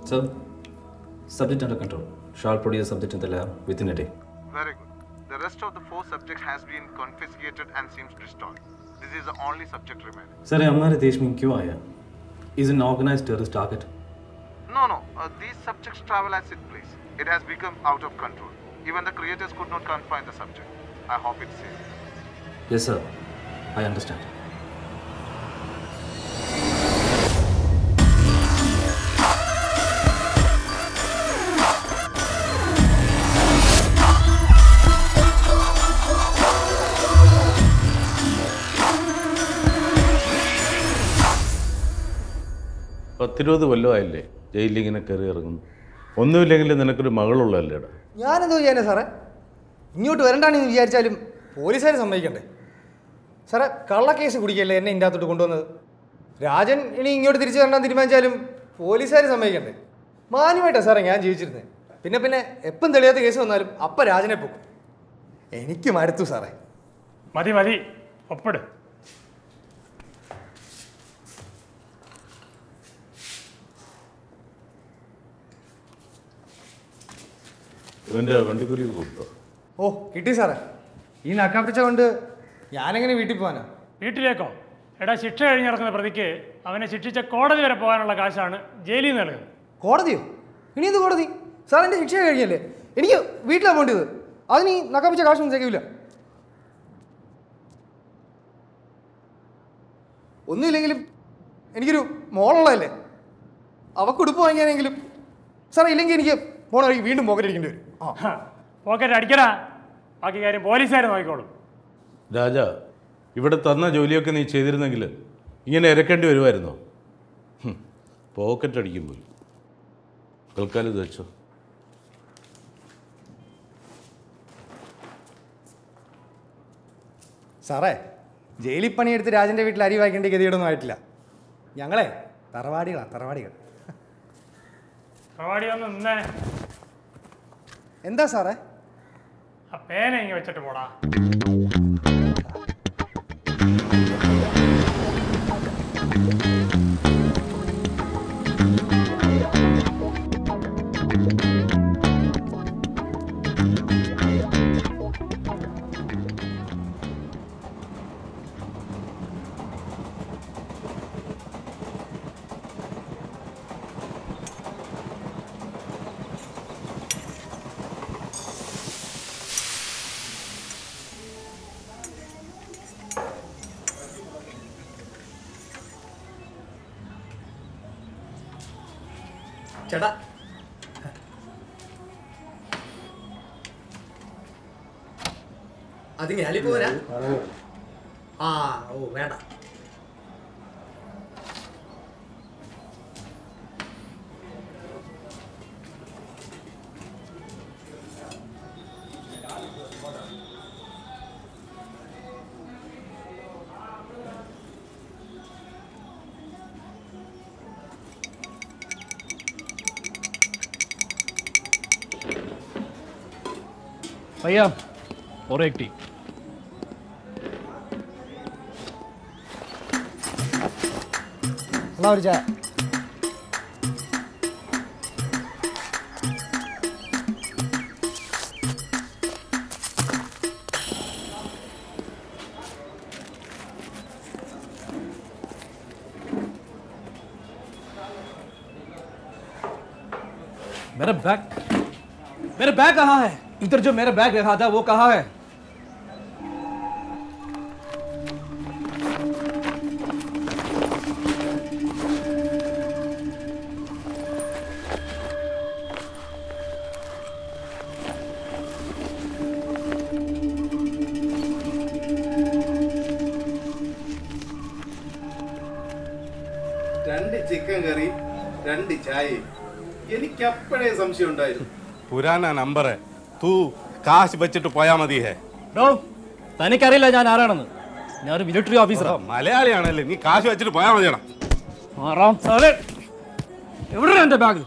Sir, subject under control. Shall produce subject in the lab within a day. Very good. The rest of the four subjects has been confiscated and seems destroyed. This is the only subject remaining. Sir ये हमारे देश में क्यों आया is an organise terrorist target No, no. Uh, these subjects travel as it please. It has become out of control. Even the creators could not confine the subject. I hope it's safe. Yes sir I understand പത്തിരുപത് കൊല്ലമായില്ലേ ജയിലിൽ ഇങ്ങനെ കയറി ഇറങ്ങുന്നു ഒന്നുമില്ലെങ്കിൽ നിനക്കൊരു മകളുള്ളല്ലേടാ ഞാനെന്തോ ചെയ്യാനാ സാറേ ഇങ്ങോട്ട് വരണ്ടാണെന്ന് വിചാരിച്ചാലും പോലീസുകാർ സമ്മതിക്കണ്ടേ സാറേ കള്ളക്കേസ് കുടിക്കല്ലേ എന്നെ ഇതിൻ്റെ അകത്തോട്ട് കൊണ്ടുവന്നത് രാജൻ ഇനി ഇങ്ങോട്ട് തിരിച്ചു വരണ്ടാന്ന് തീരുമാനിച്ചാലും പോലീസുകാർ സമ്മതിക്കണ്ടേ മാന്യമായിട്ടാണ് സാറേ ഞാൻ ജീവിച്ചിരുന്നത് പിന്നെ പിന്നെ എപ്പം തെളിയാത്ത കേസ് വന്നാലും അപ്പം രാജനെ പോകും എനിക്ക് മടുത്തു സാറേ മതി മതി ഒപ്പിട് ഇവൻ്റെ വണ്ടിക്കുരി കൊടുത്തോ ഓ കിട്ടി സാറേ ഈ നക്കാപ്പിച്ച കൊണ്ട് ഞാനെങ്ങനെ വീട്ടിൽ പോകാനാ വീട്ടിലേക്കോ എടാ ശിക്ഷ കഴിഞ്ഞിറങ്ങുന്ന പ്രതിക്ക് അവനെ ശിക്ഷിച്ച കോടതി വരെ പോകാനുള്ള കാശാണ് ജയിലിൽ നിന്ന് നൽകുന്നത് കോടതിയോ ഇനി എന്ത് കോടതി സാർ എൻ്റെ ശിക്ഷ കഴിഞ്ഞല്ലേ എനിക്ക് വീട്ടിലാണ് പോകേണ്ടത് അതിന് ഈ നക്കാപ്പിച്ച കാശൊന്നും തികയില്ല ഒന്നുമില്ലെങ്കിലും എനിക്കൊരു മോളുള്ളതല്ലേ അവക്ക് ഉടുപ്പ് വാങ്ങിയാനെങ്കിലും സാറേ ഇല്ലെങ്കിൽ എനിക്ക് പോണ വഴിക്ക് വീണ്ടും പോക്കറ്റ് അടിക്കേണ്ടി വരും ആ പോക്കറ്റ് അടിക്കടാ ബാക്കി കാര്യം പോലീസുകാർ നോക്കിക്കോളും രാജ ഇവിടെ തന്ന ജോലിയൊക്കെ നീ ചെയ്തിരുന്നെങ്കിൽ ഇങ്ങനെ ഇരക്കേണ്ടി വരുമായിരുന്നോ ഹും, പോക്കറ്റ് അടിക്കും പോയി തൽക്കാലം ഇത് വെച്ചോ സാറേ ജയിലിൽ പണിയെടുത്ത് രാജൻ്റെ വീട്ടിൽ അരി വായിക്കേണ്ട ഗതിയോടൊന്നും ആയിട്ടില്ല ഞങ്ങളെ തറവാടികളാണ് തറവാടികൾ പ്രവാടി ഒന്ന് നിന്നേ എന്താ സാറേ ആ പേന ഇങ്ങ് വെച്ചിട്ട് പോടാ ചേട്ടാ അത് ഞാനിപ്പോ വരാ ആ ഓ വേണ്ട भैया और एक टी എന്നാ ഒരു ചായ मेरा बैग मेरा बैग कहाँ है इधर जो मेरा बैग रखा था वो कहाँ है രണ്ട് ചിക്കൻ കറി രണ്ട് ചായയും എനിക്ക് അപ്പോഴേ സംശയം ഉണ്ടായിരുന്നു പുരാന നമ്പറ് തൂ കാശ് വെച്ചിട്ട് പോയാ മതി ഹേ ഡോ തനിക്കറിയില്ല ഞാൻ ആരാണെന്ന് ഞാനൊരു മിലിറ്ററി ഓഫീസറാണ് മലയാളിയാണല്ലേ നീ കാശ് വെച്ചിട്ട് പോയാ മതിയടാ ആറാം സാറേ എവിടെയാണ് എൻ്റെ bag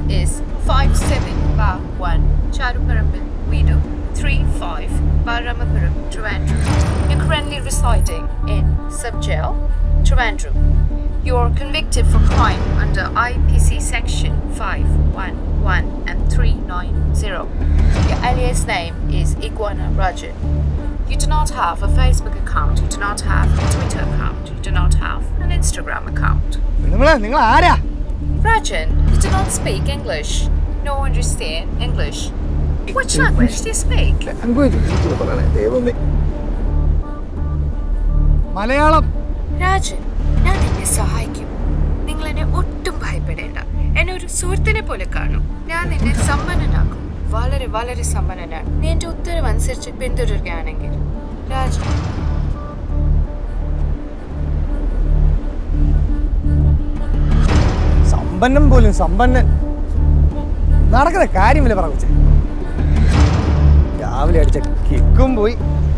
is 57 bar 1 Charuparambil Vidu 35 Baramapuram Trivandrum. You're currently residing in Subjail, Trivandrum. You are convicted for crime under IPC section 511 and 390. Your alias name is Iguana Rajan. You do not have a Facebook account, you do not have a Twitter account, you do not have an Instagram account. നിങ്ങളെ നിങ്ങൾ ആരാ Rajan, you do not speak English, nor understand English. Which language do you speak? Malayalam Rajan ഞാൻ നിന്നെ സഹായിക്കും നിങ്ങൾ എന്നെ ഒട്ടും ഭയപ്പെടേണ്ട എന്നെ ഒരു സുഹൃത്തിനെ പോലെ കാണും ഞാൻ നിന്നെ സമ്പന്നനാക്കും വളരെ വളരെ സമ്പന്നനാണ് നീ എന്റെ ഉത്തരവ് അനുസരിച്ച് പിന്തുടരുകയാണെങ്കിൽ രാജൻ സമ്പന്നം പോലും സമ്പന്നൻ നടക്കുന്ന കാര്യമില്ല പറവച്ചേ രാവിലെ അടിച്ച കിക്കും പോയി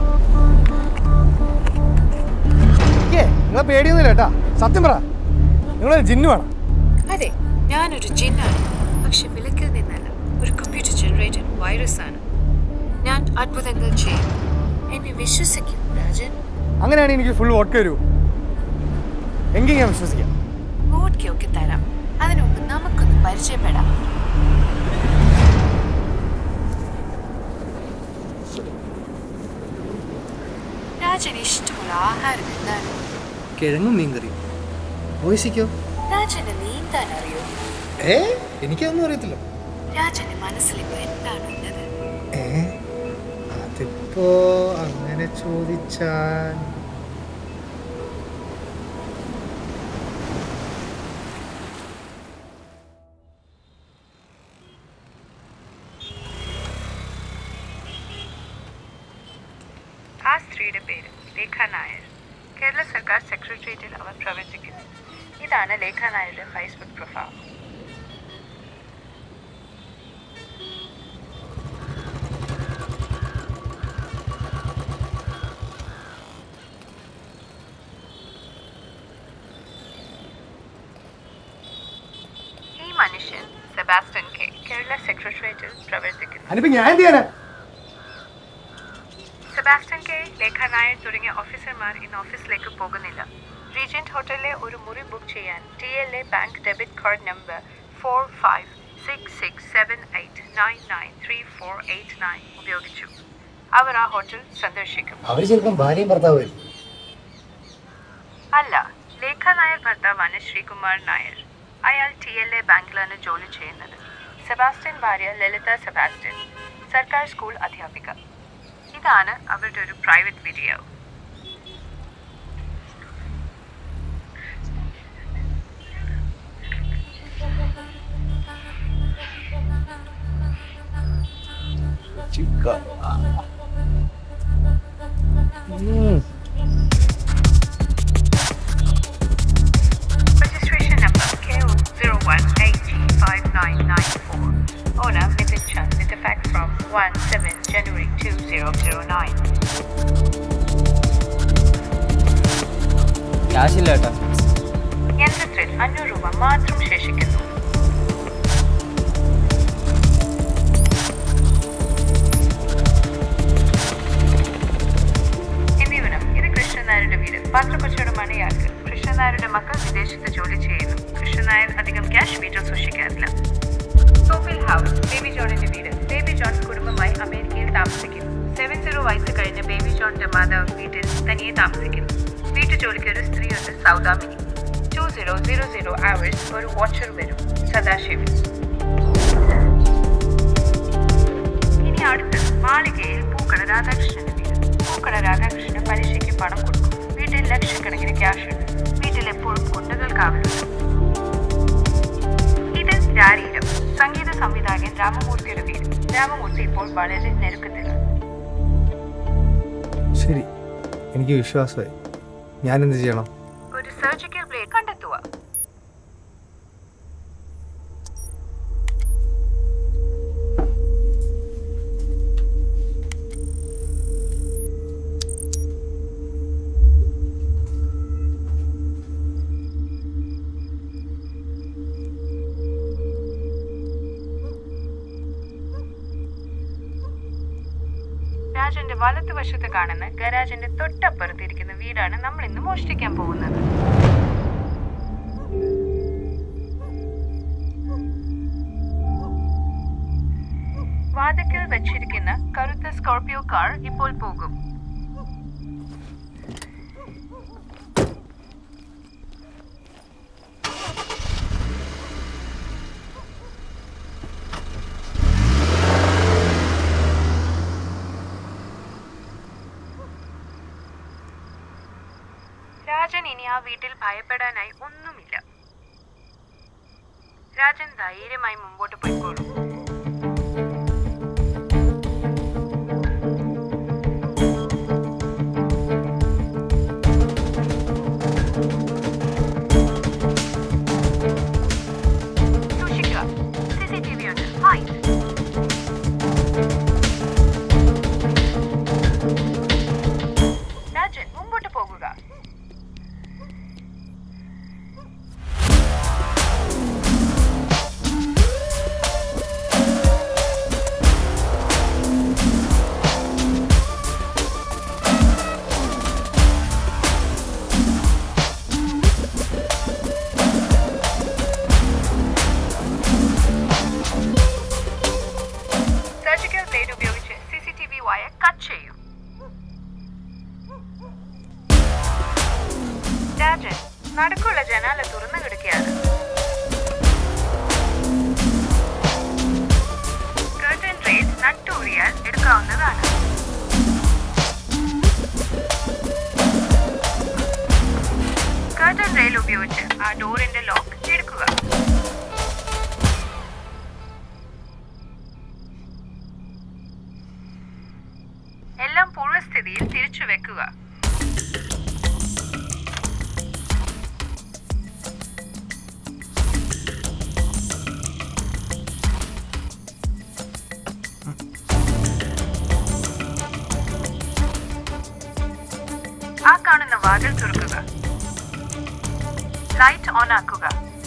ഇരിക്കേ, നിങ്ങളെ പേടിയൊന്നുമില്ല കേട്ടാ സത്യം പറ നിങ്ങളൊരു ജിന്നു വേണം അതെ ഞാനൊരു ജിന്നാണ് പക്ഷെ വിലക്കിൽ നിന്നല്ല ഒരു കമ്പ്യൂട്ടർ ജനറേറ്റഡ് വൈറസ് ആണ് ഞാൻ അത്ഭുതങ്ങൾ ചെയ്യും എന്നെ വിശ്വസിക്കും രാജൻ അങ്ങനെയാണെങ്കിൽ എനിക്ക് ഫുൾ വോട്ട് വരൂ എങ്കിൽ ഞാൻ വിശ്വസിക്കാം വോട്ട്കൊക്കെ തരാം അതിനു മുമ്പ് നമുക്കൊന്ന് പരിചയപ്പെടാം രാജന് ഇഷ്ടമുള്ള ആഹാരം എന്താണ് കിഴങ്ങും മീൻകറിയും വോയിസിക്കോ രാജന് നീന്താൻ അറിയോ ഏ എനിക്കൊന്നും അറിയത്തില്ല രാജന്റെ മനസ്സിലിപ്പോ എന്താണുള്ളത് ഏ അതിപ്പോ അങ്ങനെ ചോദിച്ചാൽ ആ സ്ത്രീയുടെ പേര് ലേഖ നായർ കേരള സർക്കാർ സെക്രട്ടേറിയറ്റിൽ അവർ പ്രവർത്തിക്കുന്നു ഇതാണ് ലേഖ നായരുടെ ഫേസ്ബുക്ക് പ്രൊഫൈൽ ഈ മനുഷ്യൻ സെബാസ്റ്റ്യൻ കെ കേരള സെക്രട്ടേറിയറ്റിൽ പ്രവർത്തിക്കുന്നു അതിനിപ്പോ ഞാൻ എന്ത് ചെയ്യാനാ സെബാസ്റ്റ്യൻ കെ ലേഖ നായർ തുടങ്ങിയ ഓഫീസർമാർ ഇന്ന് ഓഫീസിലേക്ക് പോകുന്നില്ല റീജന്റ് ഹോട്ടലിലെ ഒരു മുറി ബുക്ക് ചെയ്യാൻ T L A bank debit card number four five six six seven eight nine nine three four eight nine ഉപയോഗിച്ചു അവർ ആ ഹോട്ടൽ സന്ദർശിക്കും അവര് ചിലപ്പം ഭാര്യയും ഭർത്താവും അല്ല ലേഖ നായർ ഭർത്താവാണ് ശ്രീകുമാർ നായർ അയാൾ ടി എൽ എ ബാങ്കിലാണ് ജോലി ചെയ്യുന്നത് സെബാസ്റ്റ്യൻ ഭാര്യ ലളിത സെബാസ്റ്റ്യൻ സർക്കാർ സ്കൂൾ അധ്യാപിക ഇതാണ് അവരുടെ ഒരു private video Registration number KO01AG5994. Owner Nitin Chand with effect from 1 7 January 2009. ക്യാഷില്ല ഏട്ടാ യന്ത്രത്തിൽ അഞ്ഞൂറ് രൂപ മാത്രം ശേഷിക്കുന്നു എന്തിവനം ഇത് കൃഷ്ണനായരുടെ വീട് പാത്രക്കച്ചവടമാണ് ഇയാൾക്ക് കൃഷ്ണനായരുടെ മക്കൾ വിദേശത്ത് ജോലി ചെയ്യുന്നു കൃഷ്ണനായർ അധികം ക്യാഷ് വീട്ടിൽ സൂക്ഷിക്കാറില്ല സോഫിൽ ഹൗസ് ബേബി ജോണിന്റെ വീട് ബേബി ജോൺ കുടുംബമായി അമേരിക്കയിൽ താമസിക്കുന്നു സെവൻ സീറോ വയസ്സ് കഴിഞ്ഞ ബേബി ജോണിന്റെ മാതാവ് വീട്ടിൽ തനിയെ താമസിക്കുന്നു വീട്ടു ജോലിക്ക് ഒരു സ്ത്രീയുണ്ട് Saudamini two zero zero zero hours ഒരു വാച്ചർ വരും സദാശിവൻ ഇനി അടുത്ത് മാളികയിൽ പൂക്കട രാധാകൃഷ്ണന്റെ വീട് പൂക്കട രാധാകൃഷ്ണന് പലിശയ്ക്ക് പണം കൊടുക്കും വീട്ടിൽ ലക്ഷക്കണക്കിന് ക്യാഷ് ഉണ്ട് വീട്ടിൽ എപ്പോഴും കുണ്ടകൾ കാവലുണ്ട് ഇത് രാരീരം സംഗീത സംവിധായകൻ രാമമൂർത്തിയുടെ വീട് രാമമൂർത്തി ഇപ്പോൾ വളരെ ഞെരുക്കത്തിലാണ് ശരി എനിക്ക് വിശ്വാസമായി ഞാൻ എന്ത് ചെയ്യണം ഒരു സർജിക്കൽ ബ്ലേഡ് കണ്ടെത്തുക രാജന്റെ വലതുവശത്ത് കാണുന്ന ഗരാജിന്റെ തൊട്ടപ്പുറത്തിരിക്കുന്ന വീടാണ് നമ്മൾ ഇന്ന് മോഷ്ടിക്കാൻ പോകുന്നത് വാതിക്കൽ വെച്ചിരിക്കുന്ന കറുത്ത സ്കോർപിയോ കാർ ഇപ്പോൾ പോകും രാജൻ ഇനി ആ വീട്ടിൽ ഭയപ്പെടാനായി ഒന്നുമില്ല രാജൻ ധൈര്യമായി മുമ്പോട്ട് പോയിക്കോളും സൂക്ഷിക്കുക CCTV ഉണ്ട് ഹായ് രാജൻ മുമ്പോട്ട് പോകുക സർജിക്കൽ ബ്ലേഡ് ഉപയോഗിച്ച് C C T V wire cut ചെയ്യും രാജൻ നടുക്കുള്ള ജനാല തുറന്നു കിടക്കുകയാണ് കർട്ടൻ റേസ് നട്ടൂറിയാൽ എടുക്കാവുന്നതാണ് കർട്ടൻ റെയിൽ ഉപയോഗിച്ച് ആ ഡോറിന്റെ ലോക്ക് എടുക്കുക എല്ലാം പൂർവ്വസ്ഥിതിയിൽ തിരിച്ചു വെക്കുക ആ കാണുന്ന വാതിൽ തുറക്കുക ലൈറ്റ് ഓൺ ആക്കുക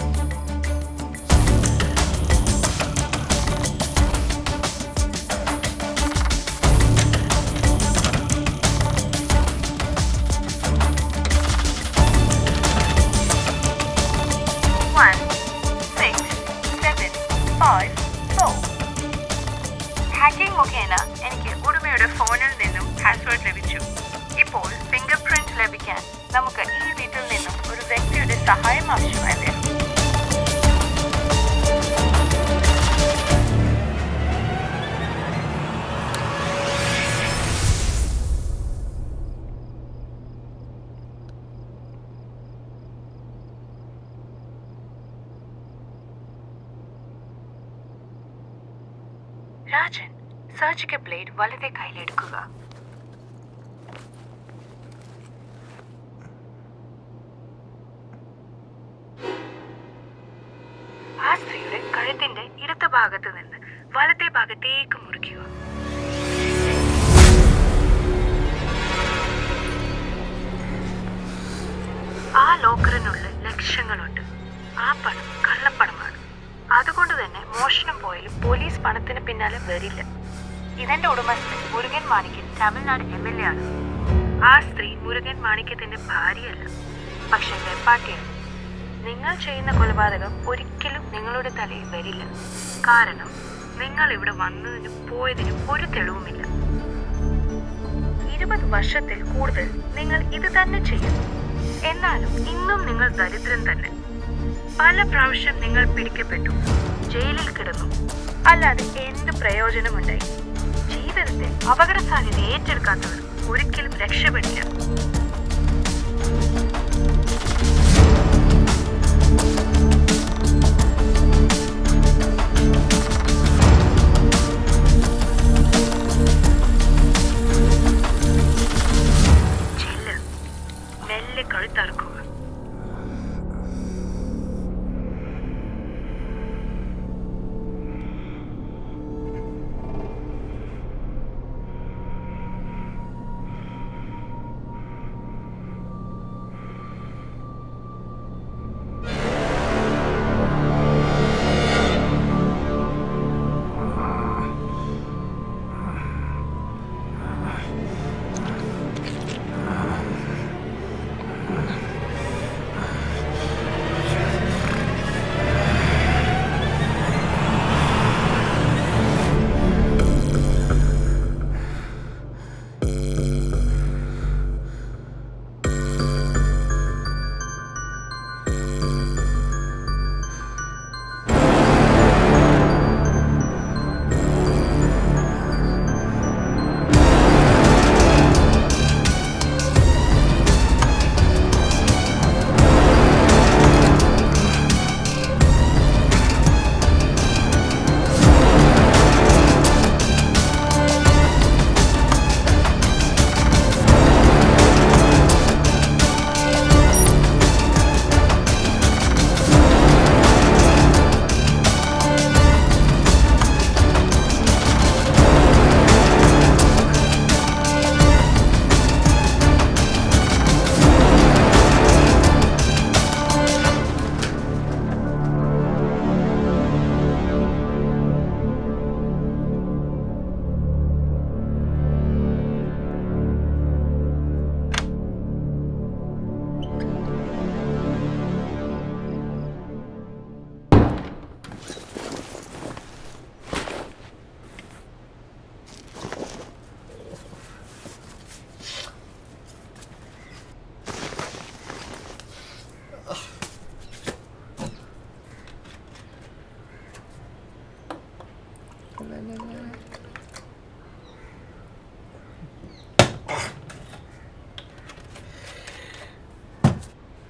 one six seven five four hacking മുഖേന എനിക്ക് ഉടമയുടെ ഫോണിൽ നിന്നും പാസ്വേഡ് ലഭിച്ചു ഇപ്പോൾ ഫിംഗർ പ്രിന്റ് ലഭിക്കാൻ നമുക്ക് ഈ വീട്ടിൽ നിന്നും ഒരു വ്യക്തിയുടെ സഹായം ആവശ്യമായി വരും രാജൻ സർജിക്കൽ ബ്ലേഡ് വലത്തെ കയ്യിലെടുക്കുക ആ സ്ത്രീയുടെ കഴുത്തിന്റെ ഇടത്ത ഭാഗത്ത് നിന്ന് വലത്തെ ഭാഗത്തേക്ക് മുറിക്കുക ആ ലോക്കറിനുള്ളിൽ ലക്ഷങ്ങളുണ്ട് ആ പണം കള്ളപ്പണമാണ് അതുകൊണ്ട് തന്നെ മോഷണം പോയാലും പോലീസ് പണത്തിന് പിന്നാലെ വരില്ല ഇതിന്റെ ഉടമസ്ഥൻ Murugan Manikyan Tamil Nadu M L A ആണ് ആ സ്ത്രീ മുരുകൻ മാണിക്യത്തിന്റെ ഭാര്യയല്ല പക്ഷെ വെപ്പാട്ടിയാണ് നിങ്ങൾ ചെയ്യുന്ന കൊലപാതകം ഒരിക്കലും നിങ്ങളുടെ തലയിൽ വരില്ല കാരണം നിങ്ങൾ ഇവിടെ വന്നതിനും പോയതിനും ഒരു തെളിവുമില്ല ഇരുപത് വർഷത്തിൽ കൂടുതൽ നിങ്ങൾ ഇത് തന്നെ ചെയ്യുന്നു എന്നാലും ഇന്നും നിങ്ങൾ ദരിദ്രൻ തന്നെ പല പ്രാവശ്യം നിങ്ങൾ പിടിക്കപ്പെട്ടു ജയിലിൽ കിടന്നു അല്ലാതെ എന്ത് പ്രയോജനമുണ്ടായി ജീവിതത്തിൽ അപകട സാധ്യത ഏറ്റെടുക്കാത്തവർ ഒരിക്കലും രക്ഷപ്പെടില്ല ചെല്ല് മെല്ലെ കഴുത്തറക്കുക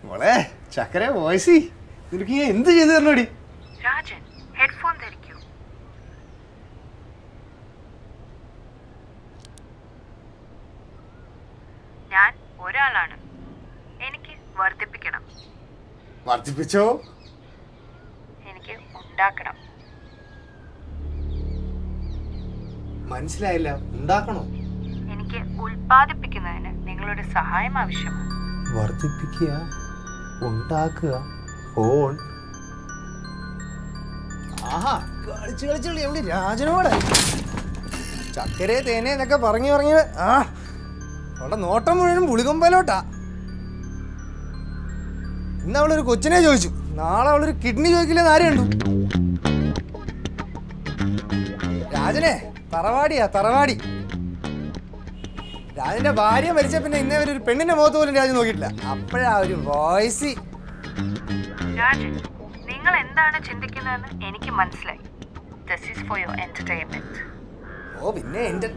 മോളെ ചക്കര വോയിസി നിനക്ക് ഞാൻ എന്ത് ചെയ്തു തരണോടി രാജൻ ഹെഡ്ഫോൺ ധരിക്കൂ ഞാൻ ഒരാളാണ് എനിക്ക് വർദ്ധിപ്പിക്കണം വർദ്ധിപ്പിച്ചോ എനിക്ക് ഉണ്ടാക്കണം മനസ്സിലായില്ല ഉണ്ടാക്കണോ എനിക്ക് ഉൽപ്പാദിപ്പിക്കുന്നതിന് നിങ്ങളുടെ സഹായം ആവശ്യമാണ് വർദ്ധിപ്പിക്കുക ഉണ്ടാക്കുക ഫോൺ ആഹാ കളിച്ച് കളിച്ച് കളി എവിടെ രാജനോട് ചക്കരേ തേനെ എന്നൊക്കെ പറഞ്ഞു പറഞ്ഞു ആ അവളുടെ നോട്ടം മുഴുവൻ പുളികൊമ്പലോട്ടാ ഇന്ന് അവളൊരു കൊച്ചിനെ ചോദിച്ചു നാളെ അവളൊരു കിഡ്നി ചോദിക്കില്ലെന്ന് ആരും കണ്ടു രാജനെ തറവാടിയാ തറവാടി രാജന്റെ ഭാര്യ മരിച്ച പിന്നെ ഇന്നേ വരെ ഒരു പെണ്ണിന്റെ മുഖത്ത് പോലും രാജൻ നോക്കിയിട്ടില്ല അപ്പോഴാ ഒരു വോയിസ് രാജൻ നിങ്ങൾ എന്താണ് ചിന്തിക്കുന്നതെന്ന് എനിക്ക് മനസ്സിലായി this is for your entertainment ഓ പിന്നെ എന്റെ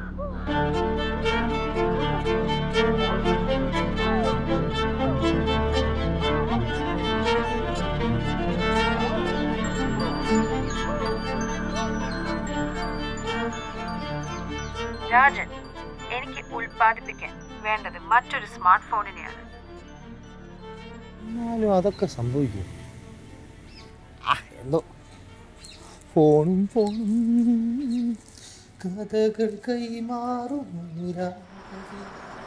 രാജൻ എനിക്ക് ഉൽപ്പാദിപ്പിക്കാൻ വേണ്ടത് മറ്റൊരു സ്മാർട്ട് ഫോണിനെയാണ് എന്നാലും അതൊക്കെ സംഭവിക്കും ആ എന്തോ ഫോണും ഫോണും കഥകൾ കൈമാറും രാത്രി.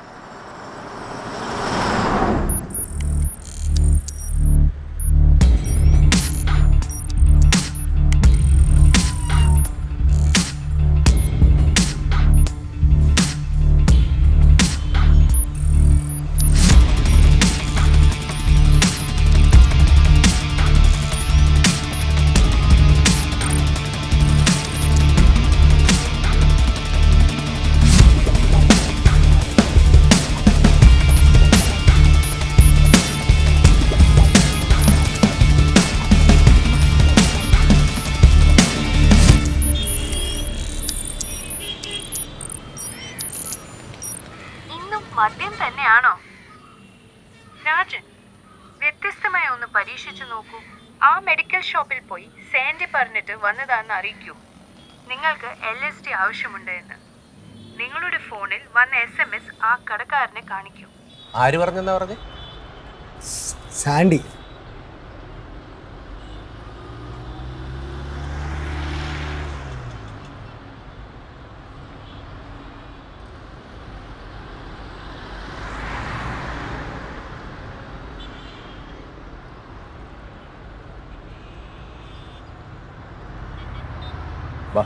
ഇന്നും മദ്യം തന്നെയാണോ രാജൻ വ്യത്യസ്തമായ ഒന്ന് പരീക്ഷിച്ചു നോക്കൂ ആ മെഡിക്കൽ ഷോപ്പിൽ പോയി സാൻഡി പറഞ്ഞിട്ട് വന്നതാന്ന് അറിയിക്കൂ നിങ്ങൾക്ക് എൽ എസ് ഡി ആവശ്യമുണ്ട് എന്ന് നിങ്ങളുടെ ഫോണിൽ വന്ന എസ് എം എസ് ആ കടക്കാരനെ കാണിക്കൂ ആര് പറഞ്ഞെന്നാ പറഞ്ഞേ സാൻഡി വാ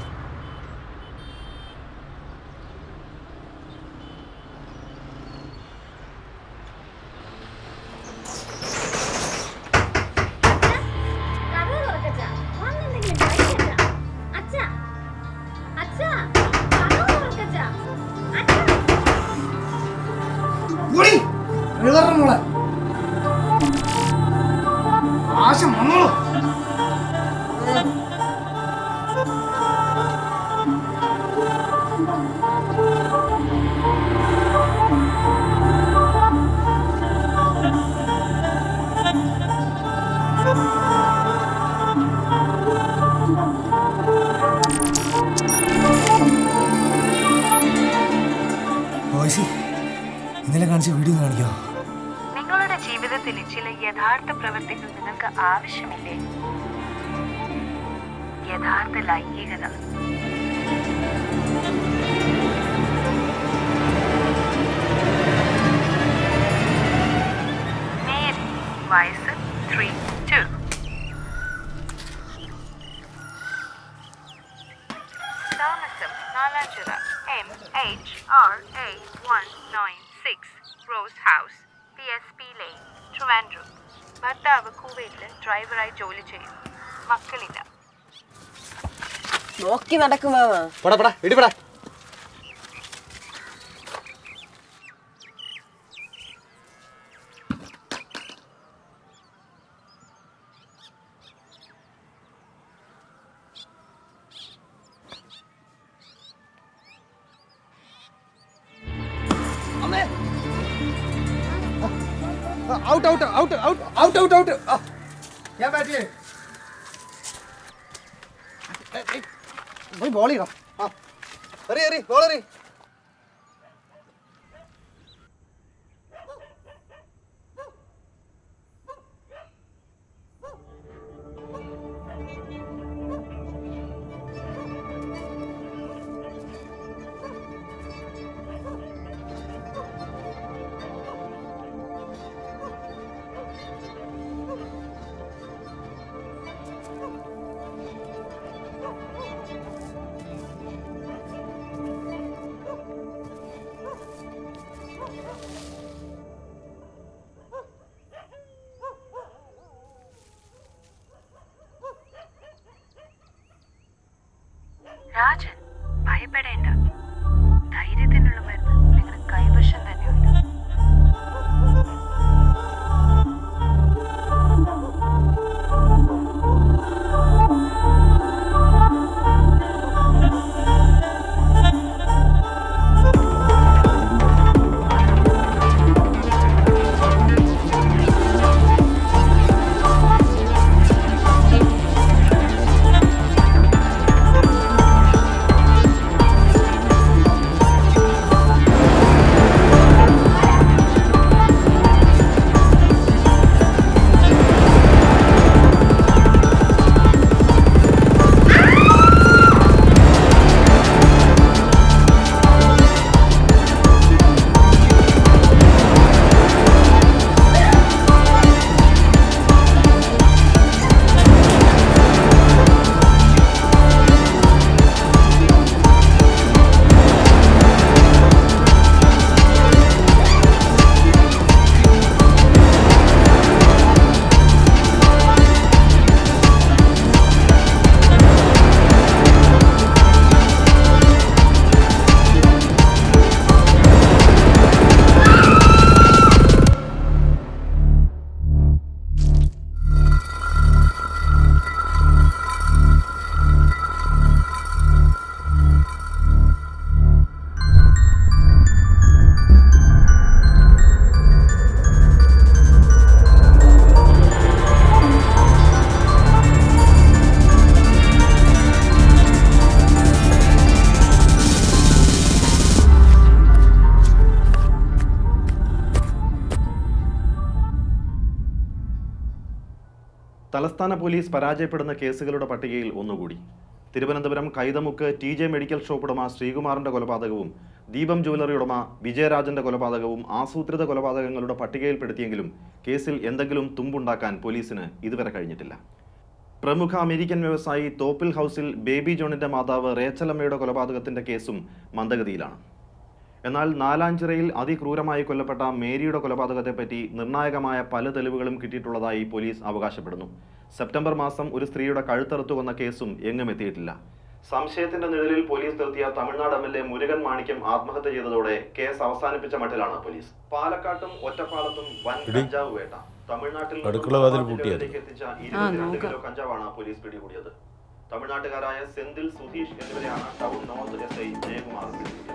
ഓടി എഴുതറ മോളെ ആശം വന്നോളൂ വോയിസി ഇന്നലെ കാണിച്ച വീഡിയോ കാണിക്കോ നിങ്ങളുടെ ജീവിതത്തിലെ ചില യഥാർത്ഥ പ്രവൃത്തികൾ നിങ്ങൾക്ക് ആവശ്യമില്ലേ യഥാർത്ഥ ലൈംഗികത മേരി വയസ്സ് ത്രീ ടു താമസം Nalanchira M H R A one nine six rose house P S P lane Trivandrum ഭർത്താവ് കുവൈറ്റിൽ ഡ്രൈവറായി ജോലി ചെയ്യും മക്കളില്ല നോക്കി നടക്കും മാമ പടാ പടാ ഇടിപടാ out out out out out out out ഞാൻ ബാറ്റ് ചെയ്യേ പോയി ബോൾ ചെയ്യണം ആ എറി എറി ബോൾ എറി രാജൻ ഭയപ്പെടേണ്ട ധൈര്യത്തിനുള്ള മരുന്ന് നിങ്ങളുടെ കൈവശം തന്നെയുണ്ട് തലസ്ഥാന പോലീസ് പരാജയപ്പെടുന്ന കേസുകളുടെ പട്ടികയിൽ ഒന്നുകൂടി Thiruvananthapuram Kaithamukku T J medical shop ഉടമ ശ്രീകുമാറിന്റെ കൊലപാതകവും ദീപം ജുവലറി ഉടമ വിജയരാജന്റെ കൊലപാതകവും ആസൂത്രിത കൊലപാതകങ്ങളുടെ പട്ടികയിൽപ്പെടുത്തിയെങ്കിലും കേസിൽ എന്തെങ്കിലും തുമ്പുണ്ടാക്കാൻ പോലീസിന് ഇതുവരെ കഴിഞ്ഞിട്ടില്ല പ്രമുഖ അമേരിക്കൻ വ്യവസായി തോപ്പിൽ ഹൗസിൽ ബേബി ജോണിന്റെ മാതാവ് റേച്ചലമ്മയുടെ കൊലപാതകത്തിന്റെ കേസും മന്ദഗതിയിലാണ് എന്നാൽ നാലാഞ്ചിറയിൽ അതിക്രൂരമായി കൊല്ലപ്പെട്ട മേരിയുടെ കൊലപാതകത്തെപ്പറ്റി നിർണായകമായ പല തെളിവുകളും കിട്ടിയിട്ടുള്ളതായി പോലീസ് അവകാശപ്പെടുന്നു സെപ്റ്റംബർ മാസം ഒരു സ്ത്രീയുടെ കഴുത്തറുത്തു കൊന്ന കേസും എങ്ങും എത്തിയിട്ടില്ല സംശയത്തിന്റെ നിഴലിൽ പോലീസ് നിർത്തിയ Tamil Nadu M L A Murugan Manikyam ആത്മഹത്യ ചെയ്തതോടെ കേസ് അവസാനിപ്പിച്ച മട്ടിലാണ് പോലീസ് പാലക്കാട്ടും ഒറ്റപ്പാലത്തും വൻ എടി, കഞ്ചാവ് വേട്ട തമിഴ്നാട്ടിൽ അടുക്കള വാതിൽ പൂട്ടിയത്. ജില്ലകളിലേക്ക് എത്തിച്ച ഇരുപത്തിരണ്ട് കിലോ കഞ്ചാവാണ് പോലീസ് പിടികൂടിയത് തമിഴ്നാട്ടുകാരായ സെന്തിൽ സുധീഷ് എന്നിവരെയാണ് town north S I Jayakumar പിടികൂടിയത്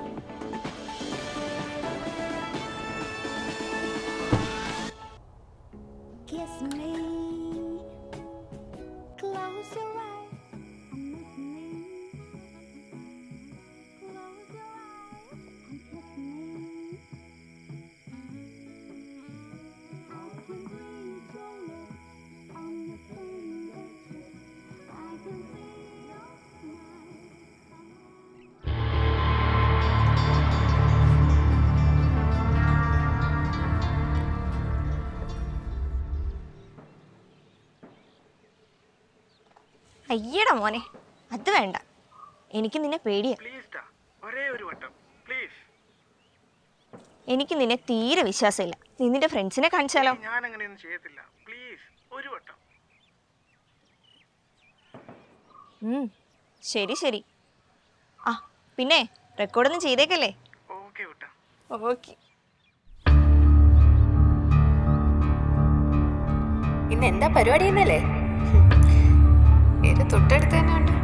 Kiss me. Close your eyes. and look me. Close your eyes and kiss me. I can read your lips on your fingertips. I can see your smile. അയ്യടാ മോനെ അത് വേണ്ട എനിക്ക് നിന്നെ പേടിയാ ഒരേ ഒരു വട്ടം പ്ലീസ് എനിക്ക് നിന്നെ തീരെ വിശ്വാസമില്ല നീ നിന്റെ ഫ്രണ്ട്സിനെ കാണിച്ചാലോ ഞാൻ അങ്ങനെയൊന്നും ചെയ്യത്തില്ല പ്ലീസ് ഒരു വട്ടം ഉം, ശരി ശരി ആ പിന്നെ റെക്കോർഡൊന്നും ചെയ്തേക്കല്ലേ ഓക്കെ വിട്ടാ ഓക്കെ ഇന്ന് എന്താ പരിപാടി എന്നല്ലേ ഇത് തൊട്ടടുത്ത് തന്നെ ഉണ്ട്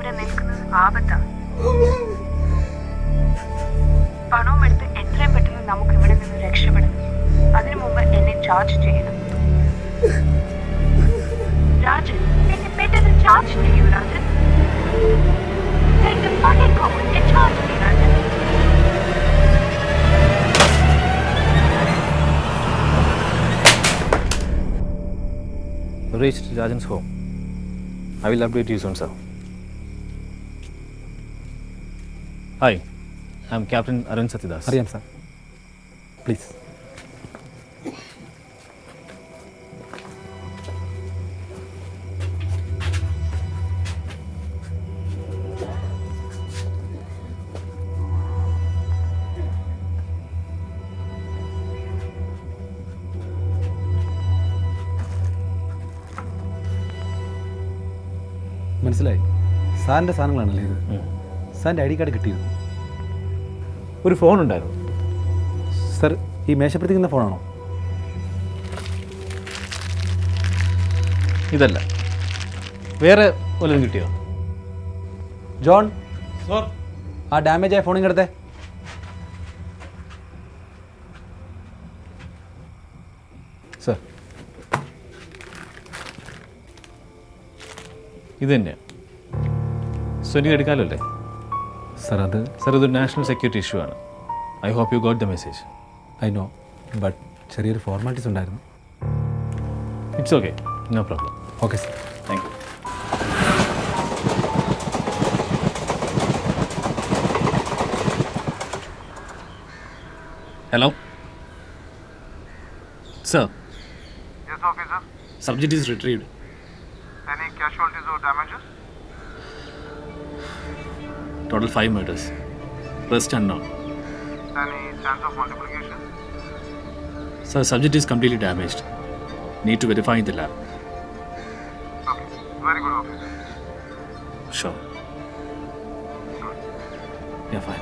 ഇവിടെ നിൽക്കുന്നത് ആപത്താണ് പണവും എടുത്ത് എത്രയും പെട്ടെന്ന് നമുക്ക് ഇവിടെ നിന്ന് രക്ഷപ്പെടണം അതിനു മുമ്പ് എന്നെ ചാർജ് ചെയ്യണം രാജൻ എന്നെ പെട്ടെന്ന് ചാർജ് ചെയ്യൂ Rajan Take the fucking call and charge me, Rajan Reached Rajan's home. I will update you soon, sir. Hi, I'm Captain Arun Satyadas. അറിയാം സാർ പ്ലീസ് മനസ്സിലായി സാറിൻ്റെ സാധനങ്ങളാണല്ലേ ഇത് സാറിൻ്റെ ഐ ഡി കാർഡ് കിട്ടിയത് ഒരു ഫോൺ ഉണ്ടായിരുന്നു സർ ഈ മേശപ്പുറത്തിരിക്കുന്ന ഫോണാണോ ഇതല്ല വേറെ വല്ലതും കിട്ടിയോ ജോൺ ആ ഡാമേജ് ആയ ഫോൺ ഇങ്ങടുത്തെ സർ ഇത് തന്നെയാണ് സോ എനിക്ക് എടുക്കാമല്ലോ അല്ലേ സർ അത് സർ ഇതൊരു നാഷണൽ സെക്യൂരിറ്റി ഇഷ്യൂ ആണ് I hope you got the message I know but ചെറിയൊരു ഫോർമാലിറ്റീസ് ഉണ്ടായിരുന്നു it's okay no problem okay sir thank you hello sir Yes, officer. Subject is retrieved Any casualties or damages? Total five meters rest unknown Any chance of multiplication? Sir subject is completely damaged need to verify in the lab Okay. Very good, officer. Sure Yeah, fine.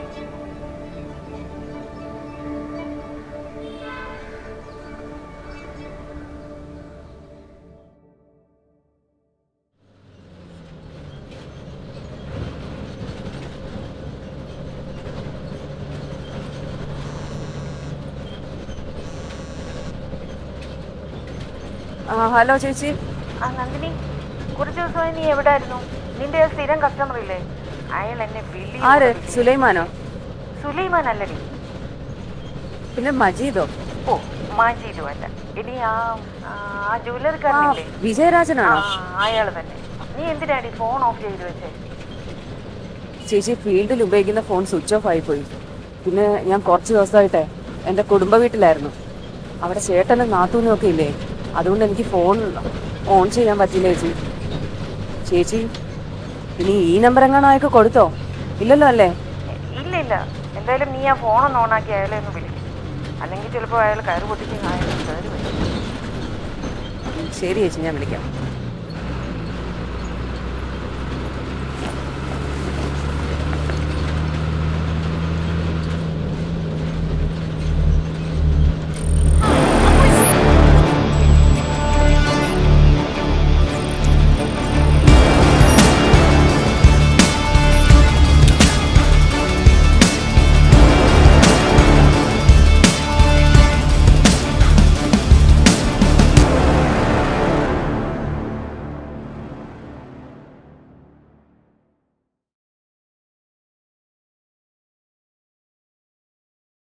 Hello ചേച്ചി ആ നന്ദിനി കുറച്ച് ദിവസമായി നീ എവിടായിരുന്നു നിന്റെ ആ സ്ഥിരം customer ഇല്ലേ അയാൾ എന്നെ വിളി ആര് സുലൈമാനോ സുലൈമാൻ അല്ലടി പിന്നെ മജീദോ ഓ മാജീദും അല്ല ഇനി ആ ആ ജ്വല്ലറിക്കാരനില്ലേ വിജയരാജനാണോ അയാൾ തന്നെ നീ എന്തിനാടി ഫോൺ ഓഫ് ചെയ്ത് വെച്ചേ ചേച്ചി ഫീൽഡിൽ ഉപയോഗിക്കുന്ന ഫോൺ സ്വിച്ച് ഓഫ് ആയിപ്പോയി പിന്നെ ഞാൻ കുറച്ച് ദിവസമായിട്ടെ എൻ്റെ കുടുംബ വീട്ടിലായിരുന്നു അവിടെ ചേട്ടനും നാത്തൂനും ഒക്കെ ഇല്ലേ അതുകൊണ്ട് എനിക്ക് ഫോൺ ഓൺ ചെയ്യാൻ പറ്റില്ല ചേച്ചി ചേച്ചി ഇനി ഈ നമ്പർ എങ്ങാണോ അയക്ക് കൊടുത്തോ ഇല്ലല്ലോ അല്ലേ ഇല്ല ഇല്ല എന്തായാലും നീ ആ ഫോണൊന്ന് ഓണാക്കി അയാളെ ഒന്ന് വിളിക്കും അല്ലെങ്കിൽ ചിലപ്പോൾ അയാൾ കയറ് പൊട്ടിച്ച് അയാൾ കയറി വരും ശരി ചേച്ചി ഞാൻ വിളിക്കാം